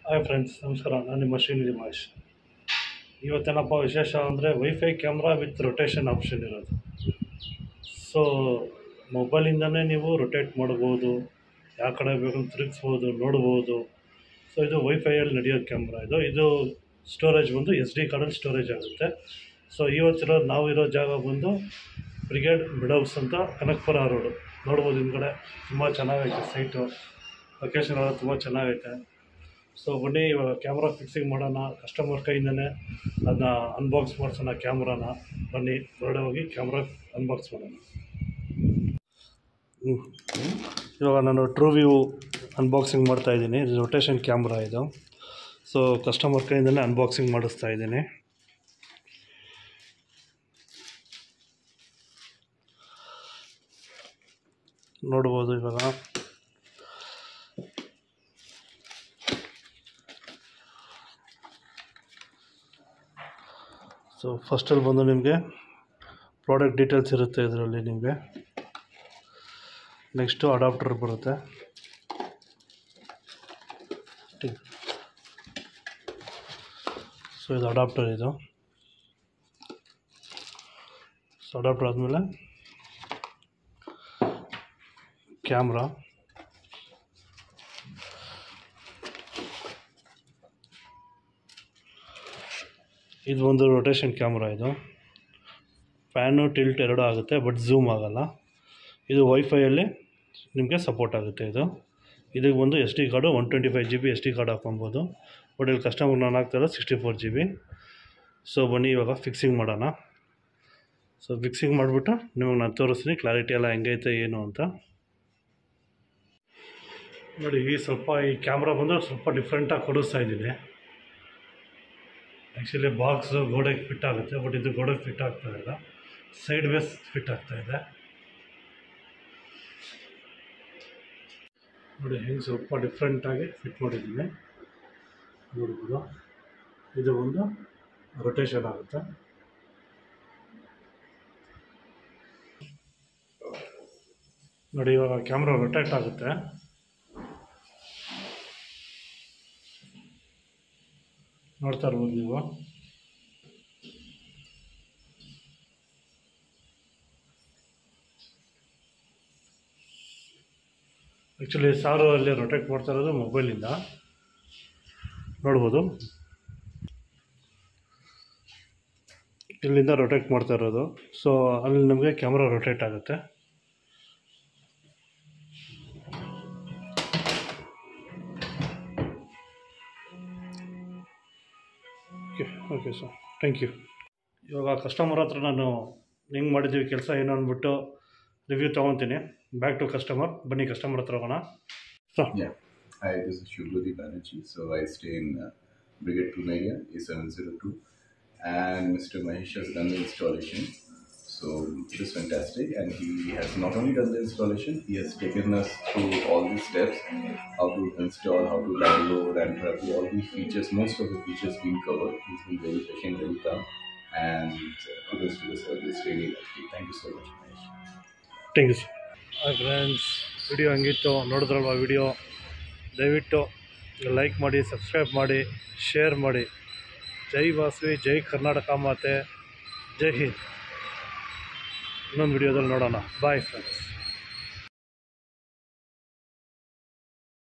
Hi friends ನಮಸ್ಕಾರ ನಾನು ನಿಮ್ಮ ಶ್ರೀನಿಧಿ ಮಹೇಶ್ ಇವತ್ತೇನಪ್ಪ ವಿಶೇಷ ಅಂದರೆ wifi camera with rotation option ಇರೋದು ಸೊ ಮೊಬೈಲಿಂದನೇ ನೀವು ರೊಟೇಟ್ ಮಾಡ್ಬೋದು ಯಾವ ಕಡೆ ಬೇಕು ತಿರುಗಿಸ್ಬೋದು ನೋಡ್ಬೋದು ಸೊ ಇದು ವೈಫೈಯಲ್ಲಿ ನಡೆಯೋ ಕ್ಯಾಮ್ರಾ ಇದು ಇದು ಸ್ಟೋರೇಜ್ ಬಂದು ಎಸ್ ಡಿ ಕಾರ್ಡಲ್ಲಿ ಸ್ಟೋರೇಜ್ ಆಗುತ್ತೆ ಸೊ ಇವತ್ತಿರೋ ನಾವು ಇರೋ ಜಾಗ ಬಂದು ಬ್ರಿಗೇಡ್ ಮಿಡ್ ಹೌಸ್ ಅಂತ ಕನಕಪುರ ರೋಡು ನೋಡ್ಬೋದು ಹಿಂದ್ಗಡೆ ತುಂಬ ಚೆನ್ನಾಗೈತೆ ಸೈಟು ಲೊಕೇಶನ್ ಎಲ್ಲ ತುಂಬ ಚೆನ್ನಾಗೈತೆ ಸೊ ಬನ್ನಿ ಇವಾಗ ಕ್ಯಾಮ್ರಾ ಫಿಕ್ಸಿಂಗ್ ಮಾಡೋಣ ಕಸ್ಟಮರ್ ಕೈಯಿಂದನೇ ಅದನ್ನ ಅನ್ಬಾಕ್ಸ್ ಮಾಡಿಸೋಣ ಕ್ಯಾಮ್ರಾನ ಬನ್ನಿ ಹೊರಡೆ ಹೋಗಿ ಕ್ಯಾಮ್ರಾ ಅನ್ಬಾಕ್ಸ್ ಮಾಡೋಣ ಹ್ಮ್. ಇವಾಗ ನಾನು ಟ್ರೂ ವ್ಯೂ ಅನ್ಬಾಕ್ಸಿಂಗ್ ಮಾಡ್ತಾ ಇದ್ದೀನಿ ಇದು ರೊಟೇಷನ್ ಕ್ಯಾಮ್ರಾ ಇದು ಸೊ ಕಸ್ಟಮರ್ ಕೈಯಿಂದಲೇ ಅನ್ಬಾಕ್ಸಿಂಗ್ ಮಾಡಿಸ್ತಾ ಇದ್ದೀನಿ ನೋಡ್ಬೋದು ಇವಾಗ ಸೊ ಫಸ್ಟಲ್ಲಿ ಬಂದು ನಿಮಗೆ ಪ್ರಾಡಕ್ಟ್ ಡೀಟೇಲ್ಸ್ ಇರುತ್ತೆ ಇದರಲ್ಲಿ ನಿಮಗೆ ನೆಕ್ಸ್ಟು ಅಡಾಪ್ಟರ್ ಬರುತ್ತೆ ಸೊ ಇದು ಅಡಾಪ್ಟರ್ ಇದು ಸೊ ಅಡಾಪ್ಟರ್ ಆದಮೇಲೆ ಕ್ಯಾಮ್ರಾ ಇದು ಒಂದು ರೊಟೇಷನ್ ಕ್ಯಾಮ್ರಾ ಇದು ಫ್ಯಾನು ಟಿಲ್ಟ್ ಎರಡೂ ಆಗುತ್ತೆ ಬಟ್ ಝೂಮ್ ಆಗಲ್ಲ ಇದು ವೈಫೈಯಲ್ಲಿ ನಿಮಗೆ ಸಪೋರ್ಟ್ ಆಗುತ್ತೆ ಇದು ಇದಕ್ಕೆ ಬಂದು S D card one twenty five G B S D card ಹಾಕೊಬೋದು ಬಟ್ ಇಲ್ಲಿ ಕಸ್ಟಮರ್ ನಾನು ಹಾಕ್ತಾಯಿರೋ sixty four G B so ಬನ್ನಿ ಇವಾಗ ಫಿಕ್ಸಿಂಗ್ ಮಾಡೋಣ ಸೊ ಫಿಕ್ಸಿಂಗ್ ಮಾಡಿಬಿಟ್ಟು ನಿಮಗೆ ನಾನು ತೋರಿಸ್ತೀನಿ ಕ್ಲಾರಿಟಿ ಎಲ್ಲ ಹೆಂಗೈತೆ ಏನು ಅಂತ ನೋಡಿ ಈ ಸ್ವಲ್ಪ ಈ ಕ್ಯಾಮ್ರಾ ಬಂದು ಸ್ವಲ್ಪ ಡಿಫ್ರೆಂಟಾಗಿ ಕೊಡಿಸ್ತಾ ಇದ್ದೀನಿ ಆ್ಯಕ್ಚುಲಿ ಬಾಕ್ಸ್ ಗೋಡೆಗೆ ಫಿಟ್ ಆಗುತ್ತೆ ಬಟ್ ಇದು ಗೋಡೆಗೆ ಫಿಟ್ ಆಗ್ತಾ ಇಲ್ಲ ಸೈಡ್ ವೇಸ್ ಫಿಟ್ ಆಗ್ತಾ ಇದೆ ನೋಡಿ ಹೆಂಗೆ ಸ್ವಲ್ಪ ಡಿಫ್ರೆಂಟಾಗಿ ಫಿಟ್ ಮಾಡಿದ್ದೀನಿ ನೋಡ್ಬೋದು ಇದು ಒಂದು ರೊಟೇಷನ್ ಆಗುತ್ತೆ ನೋಡಿ ಇವಾಗ ಕ್ಯಾಮ್ರಾ ರೊಟೇಟ್ ಆಗುತ್ತೆ ನೋಡ್ತಾ ಇರ್ಬೋದು ನೀವು ಆ್ಯಕ್ಚುಲಿ ಸಾರು ಅಲ್ಲಿ ರೊಟೇಟ್ ಮಾಡ್ತಾ ಇರೋದು ಮೊಬೈಲಿಂದ ನೋಡ್ಬೋದು ಇಲ್ಲಿಂದ ರೊಟೇಟ್ ಮಾಡ್ತಾ ಇರೋದು ಸೊ ಅಲ್ಲಿ ನಮಗೆ ಕ್ಯಾಮ್ರಾ ರೊಟೇಟ್ ಆಗುತ್ತೆ okay okay sir thank you ಇವಾಗ ಕಸ್ಟಮರ್ ಹತ್ರ ನಾನು ಹೆಂಗೆ ಮಾಡಿದ್ದೀವಿ ಕೆಲಸ ಏನು ಅಂದ್ಬಿಟ್ಟು ರಿವ್ಯೂ ತೊಗೊತೀನಿ ಬ್ಯಾಕ್ ಟು ಕಸ್ಟಮರ್ ಬನ್ನಿ ಕಸ್ಟಮರ್ ಹತ್ರ ಹೋಗೋಣ sir Yeah. Hi, this is Shubhrati Banerjee. So I stay in uh, Brigade Puneria, A702. And Mr. Mahesh has done the installation. So it is fantastic. And he has not only done the installation, he has taken us through all the steps, how to install, how to download, and probably all the features, most of the features being covered. He's been very patient, very calm. And uh, kudos to the service, really liked it. Thank you so much, Mahesh. Thank you sir hi friends video ಹಂಗಿತ್ತು ನೋಡಿದ್ರಲ್ವ video ದಯವಿಟ್ಟು like ಮಾಡಿ subscribe ಮಾಡಿ share ಮಾಡಿ ಜೈ ವಾಸವಿ ಜೈ ಕರ್ನಾಟಕ ಮಾತೆ ಜೈ ಹಿಂದ್ ಇನ್ನೊಂದು ವಿಡಿಯೋದಲ್ಲಿ ನೋಡೋಣ ಬಾಯ್ ಫ್ರೆಂಡ್ಸ್